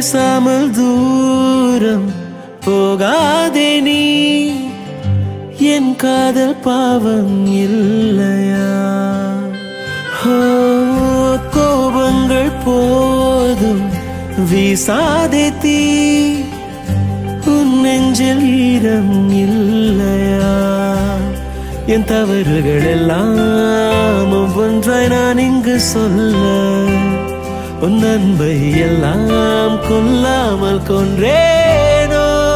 பேசாமல் தூரம் போகாதே நீ என் காதல் பாவம் இல்லையா ஓ, கோபங்கள் போதும் வீசாதே தீ உன் நெஞ்சில் ஈரம் இல்லையா என் தவறுகள் எல்லாம் ஒவ்வொன்றாய் நான் இங்கு சொல்ல உன் அன்பை எல்லாம் கொல்லாமல் கொன்றே